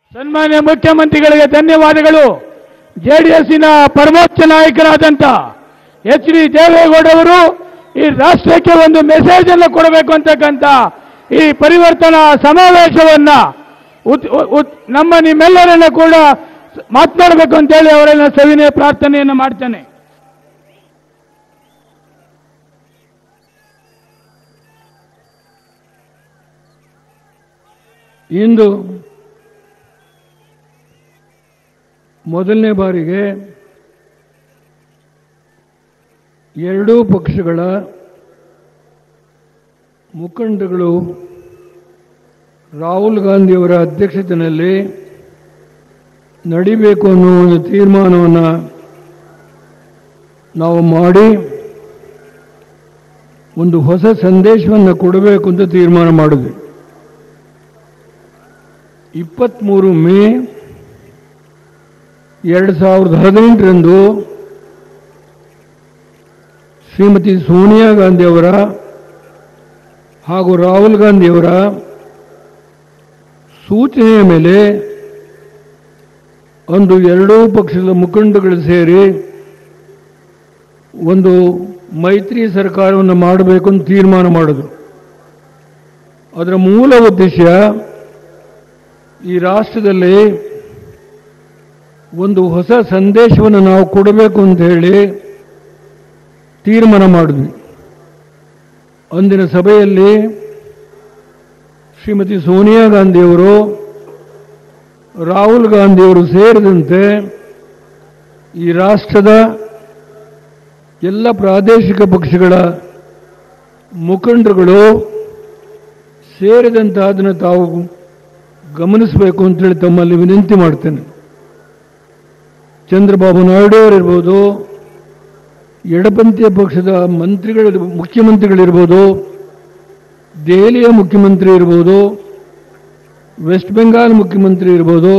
ಸನ್ಮಾನ್ಯ ಮುಖ್ಯಮಂತ್ರಿಗಳಿಗೆ ಧನ್ಯವಾದಗಳು ಜೆಡಿಎಸ್ಸಿನ ಪರಮೋಚ್ಚ ನಾಯಕರಾದಂತ ಎಚ್ ಡಿ ದೇವೇಗೌಡವರು ಈ ರಾಷ್ಟ್ರಕ್ಕೆ ಒಂದು ಮೆಸೇಜ್ ಅನ್ನು ಕೊಡಬೇಕು ಅಂತಕ್ಕಂಥ ಈ ಪರಿವರ್ತನಾ ಸಮಾವೇಶವನ್ನ ಉತ್- ಉತ್- ನಮ್ಮ ನಿಮ್ಮೆಲ್ಲರನ್ನ ಕೂಡ ಮಾತನಾಡಬೇಕು ಅಂತೇಳಿ ಅವರನ್ನ ಸವಿನಯ ಪ್ರಾರ್ಥನೆಯನ್ನು ಮಾಡ್ತೇನೆ ಇಂದು ಮೊದಲನೇ ಬಾರಿಗೆ ಎರಡೂ ಪಕ್ಷಗಳ ಮುಖಂಡಗಳು ರಾಹುಲ್ ಗಾಂಧಿಯವರ ಅಧ್ಯಕ್ಷತೆಯಲ್ಲಿ ನಡಿಬೇಕು ಅನ್ನೋ ಒಂದು ತೀರ್ಮಾನವನ್ನು ನಾವು ಮಾಡಿ ಒಂದು ಹೊಸ ಸಂದೇಶವನ್ನು ಕೊಡಬೇಕು ಅಂತ ತೀರ್ಮಾನ ಮಾಡಿದ್ವಿ ಇಪ್ಪತ್ತ್ಮೂರು ಮೇ ಎರಡು ಸಾವಿರದ ಹದಿನೆಂಟರಂದು ಶ್ರೀಮತಿ ಸೋನಿಯಾ ಗಾಂಧಿಯವರ ಹಾಗೂ ರಾಹುಲ್ ಗಾಂಧಿಯವರ ಸೂಚನೆಯ ಮೇಲೆ ಒಂದು ಎರಡೂ ಪಕ್ಷದ ಮುಖಂಡಗಳು ಸೇರಿ ಒಂದು ಮೈತ್ರಿ ಸರ್ಕಾರವನ್ನು ಮಾಡಬೇಕು ಅಂತ ತೀರ್ಮಾನ ಮಾಡಿದ್ರು ಅದರ ಮೂಲ ಉದ್ದೇಶ ಈ ರಾಷ್ಟ್ರದಲ್ಲಿ ಒಂದು ಹೊಸ ಸಂದೇಶವನ್ನು ನಾವು ಕೊಡಬೇಕು ಅಂತ ಹೇಳಿ ತೀರ್ಮಾನ ಮಾಡಿದ್ವಿ ಅಂದಿನ ಸಭೆಯಲ್ಲಿ ಶ್ರೀಮತಿ ಸೋನಿಯಾ ಗಾಂಧಿಯವರು ರಾಹುಲ್ ಗಾಂಧಿಯವರು ಸೇರಿದಂತೆ ಈ ರಾಷ್ಟ್ರದ ಎಲ್ಲ ಪ್ರಾದೇಶಿಕ ಪಕ್ಷಗಳ ಮುಖಂಡರುಗಳು ಸೇರಿದಂತೆ ಅದನ್ನು ತಾವು ಗಮನಿಸಬೇಕು ಅಂತೇಳಿ ತಮ್ಮಲ್ಲಿ ವಿನಂತಿ ಮಾಡ್ತೇನೆ ಚಂದ್ರಬಾಬು ನಾಯ್ಡು ಅವರಿರ್ಬೋದು ಎಡಪಂಥೀಯ ಪಕ್ಷದ ಮಂತ್ರಿಗಳು ಮುಖ್ಯಮಂತ್ರಿಗಳಿರ್ಬೋದು ದೆಹಲಿಯ ಮುಖ್ಯಮಂತ್ರಿ ಇರ್ಬೋದು ವೆಸ್ಟ್ ಬೆಂಗಾಲ್ ಮುಖ್ಯಮಂತ್ರಿ ಇರ್ಬೋದು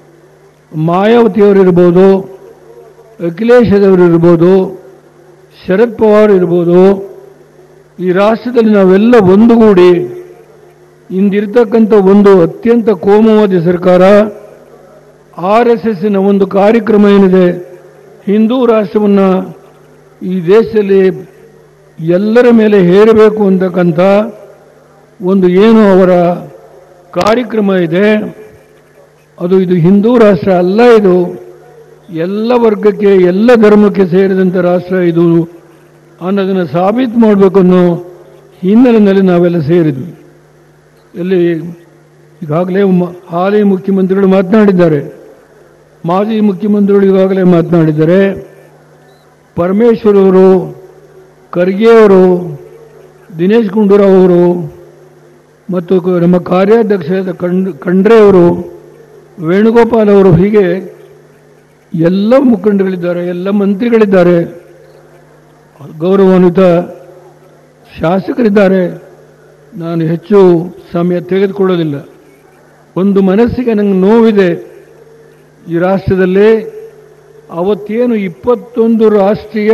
ಮಾಯಾವತಿಯವರಿರ್ಬೋದು ಅಖಿಲೇಶ್ ಅವರಿರ್ಬೋದು ಶರದ್ ಪವಾರ್ ಇರ್ಬೋದು ಈ ರಾಷ್ಟ್ರದಲ್ಲಿ ನಾವೆಲ್ಲ ಒಂದುಗೂಡಿ ಇಂದಿರ್ತಕ್ಕಂಥ ಒಂದು ಅತ್ಯಂತ ಕೋಮುವಾದಿ ಸರ್ಕಾರ ಆರ್ ಎಸ್ ಎಸ್ಸಿನ ಒಂದು ಕಾರ್ಯಕ್ರಮ ಏನಿದೆ ಹಿಂದೂ ರಾಷ್ಟ್ರವನ್ನು ಈ ದೇಶದಲ್ಲಿ ಎಲ್ಲರ ಮೇಲೆ ಹೇರಬೇಕು ಅಂತಕ್ಕಂಥ ಒಂದು ಏನು ಅವರ ಕಾರ್ಯಕ್ರಮ ಇದೆ ಅದು ಇದು ಹಿಂದೂ ರಾಷ್ಟ್ರ ಅಲ್ಲ ಇದು ಎಲ್ಲ ವರ್ಗಕ್ಕೆ ಎಲ್ಲ ಧರ್ಮಕ್ಕೆ ಸೇರಿದಂಥ ರಾಷ್ಟ್ರ ಇದು ಅನ್ನೋದನ್ನು ಸಾಬೀತು ಮಾಡಬೇಕು ಅನ್ನೋ ಹಿನ್ನೆಲೆಯಲ್ಲಿ ನಾವೆಲ್ಲ ಸೇರಿದ್ವಿ ಇಲ್ಲಿ ಈಗಾಗಲೇ ಮ- ಹಾಲಿ ಮುಖ್ಯಮಂತ್ರಿಗಳು ಮಾತನಾಡಿದ್ದಾರೆ ಮಾಜಿ ಮುಖ್ಯಮಂತ್ರಿಗಳು ಈಗಾಗಲೇ ಮಾತನಾಡಿದ್ದಾರೆ ಪರಮೇಶ್ವರ್ ಅವರು ಖರ್ಗೆ ಅವರು ದಿನೇಶ್ ಗುಂಡೂರಾವ್ ಅವರು ಮತ್ತು ಕ- ನಮ್ಮ ಕಾರ್ಯಾಧ್ಯಕ್ಷರಾದ ಕಂಡ್ ಖಂಡ್ರೆ ಅವರು ವೇಣುಗೋಪಾಲ್ ಅವರು ಹೀಗೆ ಎಲ್ಲ ಮುಖಂಡಗಳಿದ್ದಾರೆ ಎಲ್ಲ ಮಂತ್ರಿಗಳಿದ್ದಾರೆ ಗೌರವಾನ್ವಿತ ಶಾಸಕರಿದ್ದಾರೆ ನಾನು ಹೆಚ್ಚು ಸಮಯ ತೆಗೆದುಕೊಳ್ಳೋದಿಲ್ಲ ಒಂದು ಮನಸ್ಸಿಗೆ ನಂಗೆ ನೋವಿದೆ ಈ ರಾಷ್ಟ್ರದಲ್ಲಿ ಅವತ್ತೇನು ಇಪ್ಪತ್ತೊಂದು ರಾಷ್ಟ್ರೀಯ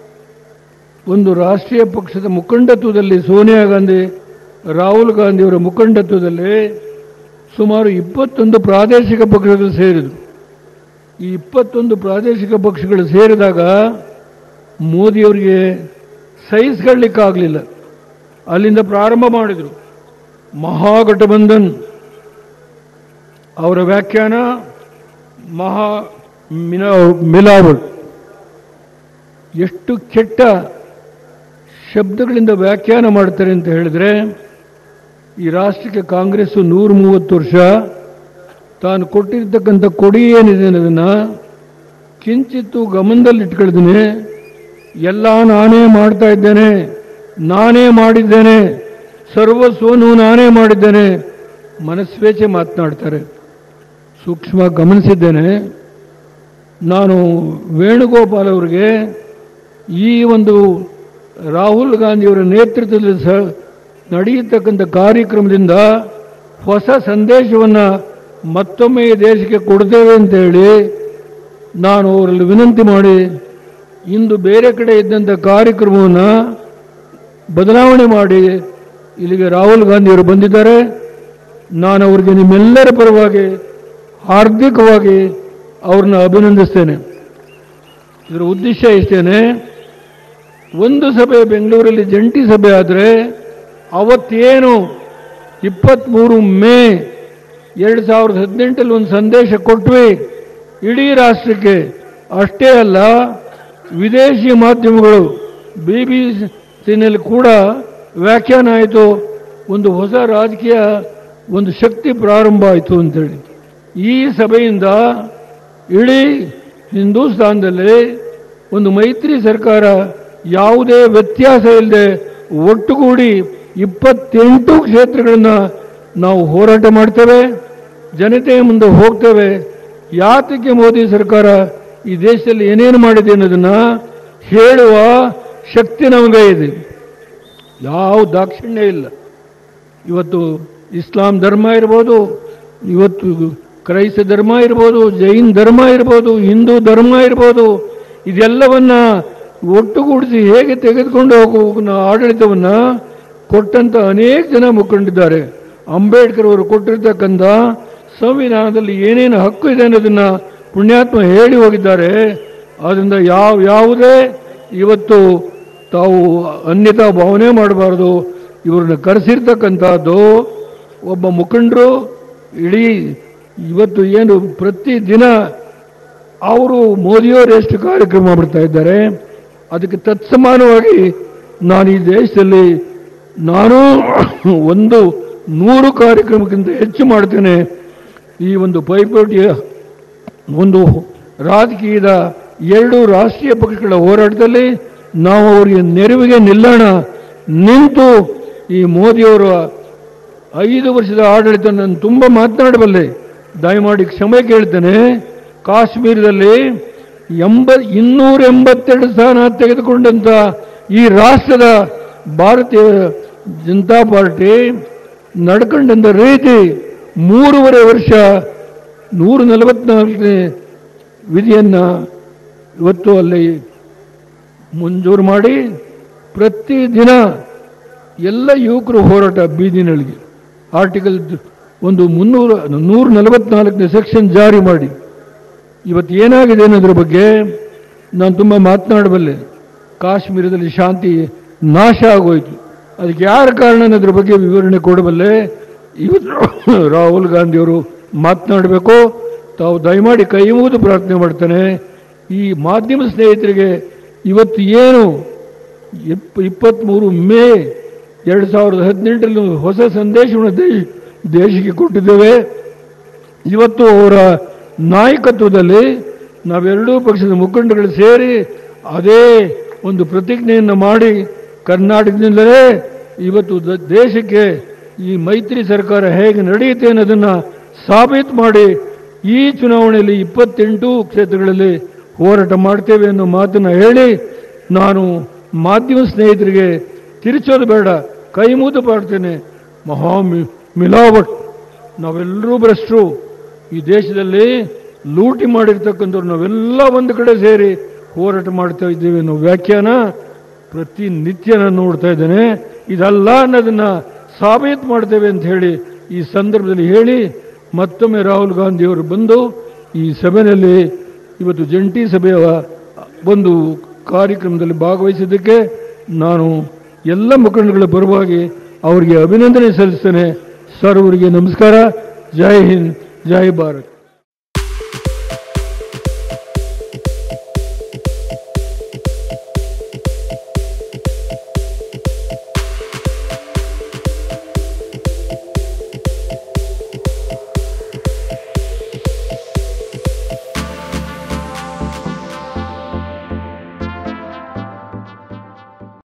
ಒಂದು ರಾಷ್ಟ್ರೀಯ ಪಕ್ಷದ ಮುಖಂಡತ್ವದಲ್ಲಿ ಸೋನಿಯಾ ಗಾಂಧಿ ರಾಹುಲ್ ಗಾಂಧಿಯವರ ಮುಖಂಡತ್ವದಲ್ಲಿ ಸುಮಾರು ಇಪ್ಪತ್ತೊಂದು ಪ್ರಾದೇಶಿಕ ಪಕ್ಷಗಳು ಸೇರಿದರು ಈ ಇಪ್ಪತ್ತೊಂದು ಪ್ರಾದೇಶಿಕ ಪಕ್ಷಗಳು ಸೇರಿದಾಗ ಮೋದಿಯವರಿಗೆ ಸಹಿಸ್ಕೊಳ್ಳಿಕ್ಕಾಗಲಿಲ್ಲ ಅಲ್ಲಿಂದ ಪ್ರಾರಂಭ ಮಾಡಿದರು ಮಹಾಗಠಬಂಧನ್ ಅವರ ವ್ಯಾಖ್ಯಾನ ಮಹಾ ಮಿನಾ ಮಿಲಾವಟ್ ಎಷ್ಟು ಕೆಟ್ಟ ಶಬ್ದಗಳಿಂದ ವ್ಯಾಖ್ಯಾನ ಮಾಡ್ತಾರೆ ಅಂತ ಹೇಳಿದ್ರೆ ಈ ರಾಷ್ಟ್ರಕ್ಕೆ ಕಾಂಗ್ರೆಸ್ಸು ನೂರ ಮೂವತ್ತು ವರ್ಷ ತಾನು ಕೊಟ್ಟಿರ್ತಕ್ಕಂಥ ಕೊಡಿ ಏನಿದೆ ಅನ್ನೋದನ್ನು ಕಿಂಚಿತ್ತು ಗಮನದಲ್ಲಿಟ್ಕೊಳ್ತೀನಿ ಎಲ್ಲ ನಾನೇ ಮಾಡ್ತಾ ಇದ್ದೇನೆ ನಾನೇ ಮಾಡಿದ್ದೇನೆ ಸರ್ವಸ್ವನು ನಾನೇ ಮಾಡಿದ್ದೇನೆ ಮನಸ್ವೇಚ್ಛೆ ಮಾತನಾಡ್ತಾರೆ ಸೂಕ್ಷ್ಮ ಗಮನಿಸಿದ್ದೇನೆ ನಾನು ವೇಣುಗೋಪಾಲ್ ಅವರಿಗೆ ಈ ಒಂದು ರಾಹುಲ್ ಗಾಂಧಿಯವರ ನೇತೃತ್ವದಲ್ಲಿ ಸ ನಡೆಯತಕ್ಕಂಥ ಕಾರ್ಯಕ್ರಮದಿಂದ ಹೊಸ ಸಂದೇಶವನ್ನು ಮತ್ತೊಮ್ಮೆ ಈ ದೇಶಕ್ಕೆ ಕೊಡ್ತೇವೆ ಅಂತೇಳಿ ನಾನು ಅವರಲ್ಲಿ ವಿನಂತಿ ಮಾಡಿ ಇಂದು ಬೇರೆ ಕಡೆ ಇದ್ದಂಥ ಕಾರ್ಯಕ್ರಮವನ್ನು ಬದಲಾವಣೆ ಮಾಡಿ ಇಲ್ಲಿಗೆ ರಾಹುಲ್ ಗಾಂಧಿಯವರು ಬಂದಿದ್ದಾರೆ ನಾನು ಅವರಿಗೆ ನಿಮ್ಮೆಲ್ಲರ ಪರವಾಗಿ ಹಾರ್ದಿಕವಾಗಿ ಅವ್ರನ್ನ ಅಭಿನಂದಿಸ್ತೇನೆ ಇದರ ಉದ್ದೇಶ ಇಷ್ಟೇನೆ ಒಂದು ಸಭೆ ಬೆಂಗಳೂರಲ್ಲಿ ಜಂಟಿ ಸಭೆ ಆದರೆ ಅವತ್ತೇನು ಇಪ್ಪತ್ತ್ಮೂರು ಮೇ ಎರಡು ಸಾವಿರದ ಹದಿನೆಂಟಲ್ಲಿ ಒಂದು ಸಂದೇಶ ಕೊಟ್ವಿ ಇಡೀ ರಾಷ್ಟ್ರಕ್ಕೆ ಅಷ್ಟೇ ಅಲ್ಲ ವಿದೇಶಿ ಮಾಧ್ಯಮಗಳು ಬಿ ಬಿ ಸಿನಲ್ಲಿ ಕೂಡ ವ್ಯಾಖ್ಯಾನ ಆಯಿತು ಒಂದು ಹೊಸ ರಾಜಕೀಯ ಒಂದು ಶಕ್ತಿ ಪ್ರಾರಂಭ ಆಯಿತು ಅಂತೇಳಿ ಈ ಸಭೆಯಿಂದ ಇಡೀ ಹಿಂದೂಸ್ತಾನದಲ್ಲಿ ಒಂದು ಮೈತ್ರಿ ಸರ್ಕಾರ ಯಾವುದೇ ವ್ಯತ್ಯಾಸ ಇಲ್ಲದೆ ಒಟ್ಟುಗೂಡಿ ಇಪ್ಪತ್ತೆಂಟು ಕ್ಷೇತ್ರಗಳನ್ನ ನಾವು ಹೋರಾಟ ಮಾಡ್ತೇವೆ ಜನತೆಯ ಮುಂದೆ ಹೋಗ್ತೇವೆ ಯಾತಕ್ಕೆ ಮೋದಿ ಸರ್ಕಾರ ಈ ದೇಶದಲ್ಲಿ ಏನೇನು ಮಾಡಿದೆ ಅನ್ನೋದನ್ನ ಹೇಳುವ ಶಕ್ತಿ ನಮಗೆ ಇದೆ ಯಾವ ದಾಕ್ಷಿಣ್ಯ ಇಲ್ಲ ಇವತ್ತು ಇಸ್ಲಾಂ ಧರ್ಮ ಇರ್ಬೋದು ಇವತ್ತು ಕ್ರೈಸ್ತ ಧರ್ಮ ಇರ್ಬೋದು ಜೈನ್ ಧರ್ಮ ಇರ್ಬೋದು ಹಿಂದೂ ಧರ್ಮ ಇರ್ಬೋದು ಇದೆಲ್ಲವನ್ನ ಒಟ್ಟುಗೂಡಿಸಿ ಹೇಗೆ ತೆಗೆದುಕೊಂಡು ಹೋಗುವ ಆಡಳಿತವನ್ನ ಕೊಟ್ಟಂತ ಅನೇಕ ಜನ ಮುಖಂಡಿದ್ದಾರೆ ಅಂಬೇಡ್ಕರ್ ಅವರು ಕೊಟ್ಟಿರ್ತಕ್ಕಂಥ ಸಂವಿಧಾನದಲ್ಲಿ ಏನೇನು ಹಕ್ಕು ಇದೆ ಅನ್ನೋದನ್ನ ಪುಣ್ಯಾತ್ಮ ಹೇಳಿ ಹೋಗಿದ್ದಾರೆ ಅದರಿಂದ ಯಾವ ಯಾವುದೇ ಇವತ್ತು ತಾವು ಅನ್ಯತಾ ಭಾವನೆ ಮಾಡಬಾರದು ಇವ್ರನ್ನ ಕರೆಸಿರ್ತಕ್ಕಂಥದ್ದು ಒಬ್ಬ ಮುಖಂಡರು ಇಡೀ ಇವತ್ತು ಏನು ಪ್ರತಿ ದಿನ ಅವರು ಮೋದಿಯವರು ಎಷ್ಟು ಕಾರ್ಯಕ್ರಮ ಮಾಡ್ತಾ ಇದ್ದಾರೆ ಅದಕ್ಕೆ ತತ್ಸಮಾನವಾಗಿ ನಾನು ಈ ದೇಶದಲ್ಲಿ ನಾನು ಒಂದು ನೂರು ಕಾರ್ಯಕ್ರಮಕ್ಕಿಂತ ಹೆಚ್ಚು ಮಾಡ್ತೇನೆ ಈ ಒಂದು ಪೈಪೋಟಿಯ ಒಂದು ರಾಜಕೀಯದ ಎರಡು ರಾಷ್ಟ್ರೀಯ ಪಕ್ಷಗಳ ಹೋರಾಟದಲ್ಲಿ ನಾವು ಅವರಿಗೆ ನೆರವಿಗೆ ನಿಲ್ಲೋಣ ನಿಂತು ಈ ಮೋದಿಯವರ ಐದು ವರ್ಷದ ಆಡಳಿತ ನಾನು ತುಂಬ ಮಾತನಾಡಬಲ್ಲೆ ದಯಮಾಡಿ ಕ್ಷಮೆ ಕೇಳ್ತೇನೆ ಕಾಶ್ಮೀರದಲ್ಲಿ ಎಂಬ ಇನ್ನೂರ ಎಂಬತ್ತೆರಡು ಸ್ಥಾನ ತೆಗೆದುಕೊಂಡಂತ ಈ ರಾಷ್ಟ್ರದ ಭಾರತೀಯ ಜನತಾ ಪಾರ್ಟಿ ನಡ್ಕೊಂಡಂತ ರೀತಿ ಮೂರುವರೆ ವರ್ಷ ನೂರ ನಲವತ್ನಾಲ್ಕನೇ ವಿಧಿಯನ್ನ ಇವತ್ತು ಅಲ್ಲಿ ಮಂಜೂರು ಮಾಡಿ ಪ್ರತಿದಿನ ಎಲ್ಲ ಯುವಕರು ಹೋರಾಟ ಬೀದಿನಳಿಗೆ ಆರ್ಟಿಕಲ್ ಒಂದು ಮುನ್ನೂರ ನೂರ ನಲವತ್ನಾಲ್ಕನೇ ಸೆಕ್ಷನ್ ಜಾರಿ ಮಾಡಿ ಇವತ್ತು ಏನಾಗಿದೆ ಅನ್ನೋದ್ರ ಬಗ್ಗೆ ನಾನು ತುಂಬ ಮಾತನಾಡಬಲ್ಲೆ ಕಾಶ್ಮೀರದಲ್ಲಿ ಶಾಂತಿ ನಾಶ ಆಗೋಯ್ತು ಅದಕ್ಕೆ ಯಾರ ಕಾರಣ ಅನ್ನೋದ್ರ ಬಗ್ಗೆ ವಿವರಣೆ ಕೊಡಬಲ್ಲೆ ಇವತ್ತು ರಾಹುಲ್ ಗಾಂಧಿಯವರು ಮಾತನಾಡಬೇಕು ತಾವು ದಯಮಾಡಿ ಕೈ ಮುಗಿದು ಪ್ರಾರ್ಥನೆ ಮಾಡ್ತಾನೆ ಈ ಮಾಧ್ಯಮ ಸ್ನೇಹಿತರಿಗೆ ಇವತ್ತು ಏನು ಇಪ್ ಇಪ್ಪತ್ತ್ಮೂರು ಮೇ ಎರಡು ಸಾವಿರದ ಹದಿನೆಂಟರಲ್ಲಿ ಒಂದು ಹೊಸ ಸಂದೇಶವನ್ನು ದೇಶ ದೇಶಕ್ಕೆ ಕೊಟ್ಟಿದ್ದೇವೆ ಇವತ್ತು ಅವರ ನಾಯಕತ್ವದಲ್ಲಿ ನಾವೆರಡೂ ಪಕ್ಷದ ಮುಖಂಡಗಳು ಸೇರಿ ಅದೇ ಒಂದು ಪ್ರತಿಜ್ಞೆಯನ್ನು ಮಾಡಿ ಕರ್ನಾಟಕದಿಂದಲೇ ಇವತ್ತು ದ- ದೇಶಕ್ಕೆ ಈ ಮೈತ್ರಿ ಸರ್ಕಾರ ಹೇಗೆ ನಡೆಯುತ್ತೆ ಅನ್ನೋದನ್ನ ಸಾಬೀತು ಮಾಡಿ ಈ ಚುನಾವಣೆಯಲ್ಲಿ ಇಪ್ಪತ್ತೆಂಟು ಕ್ಷೇತ್ರಗಳಲ್ಲಿ ಹೋರಾಟ ಮಾಡ್ತೇವೆ ಅನ್ನೋ ಮಾತನ್ನು ಹೇಳಿ ನಾನು ಮಾಧ್ಯಮ ಸ್ನೇಹಿತರಿಗೆ ತಿರುಚೋದು ಬೇಡ ಕೈ ಮುದ್ದು ಮಾಡ್ತೇನೆ ಮಹಾ ಮಿ- ಮಿಲಾವಟ್ ನಾವೆಲ್ಲರೂ ಭ್ರಷ್ಟರು ಈ ದೇಶದಲ್ಲಿ ಲೂಟಿ ಮಾಡಿರ್ತಕ್ಕಂಥವ್ರು ನಾವೆಲ್ಲ ಒಂದು ಕಡೆ ಸೇರಿ ಹೋರಾಟ ಮಾಡ್ತಾ ಇದ್ದೇವೆ ಅನ್ನೋ ವ್ಯಾಖ್ಯಾನ ಪ್ರತಿನಿತ್ಯ ನಾನು ನೋಡ್ತಾ ಇದ್ದೇನೆ ಇದಲ್ಲ ಅನ್ನೋದನ್ನ ಸಾಬೀತು ಮಾಡ್ತೇವೆ ಅಂತ ಹೇಳಿ ಈ ಸಂದರ್ಭದಲ್ಲಿ ಹೇಳಿ ಮತ್ತೊಮ್ಮೆ ರಾಹುಲ್ ಗಾಂಧಿಯವರು ಬಂದು ಈ ಸಭೆಯಲ್ಲಿ ಇವತ್ತು ಜಂಟಿ ಸಭೆಯ ಒಂದು ಕಾರ್ಯಕ್ರಮದಲ್ಲಿ ಭಾಗವಹಿಸಿದ್ದಕ್ಕೆ ನಾನು ಎಲ್ಲ ಮುಖಂಡಗಳ ಪರವಾಗಿ ಅವರಿಗೆ ಅಭಿನಂದನೆ ಸಲ್ಲಿಸ್ತೇನೆ ಸರ್ ಅವರಿಗೆ ನಮಸ್ಕಾರ ಜೈ ಹಿಂದ್ ಜೈ ಭಾರತ್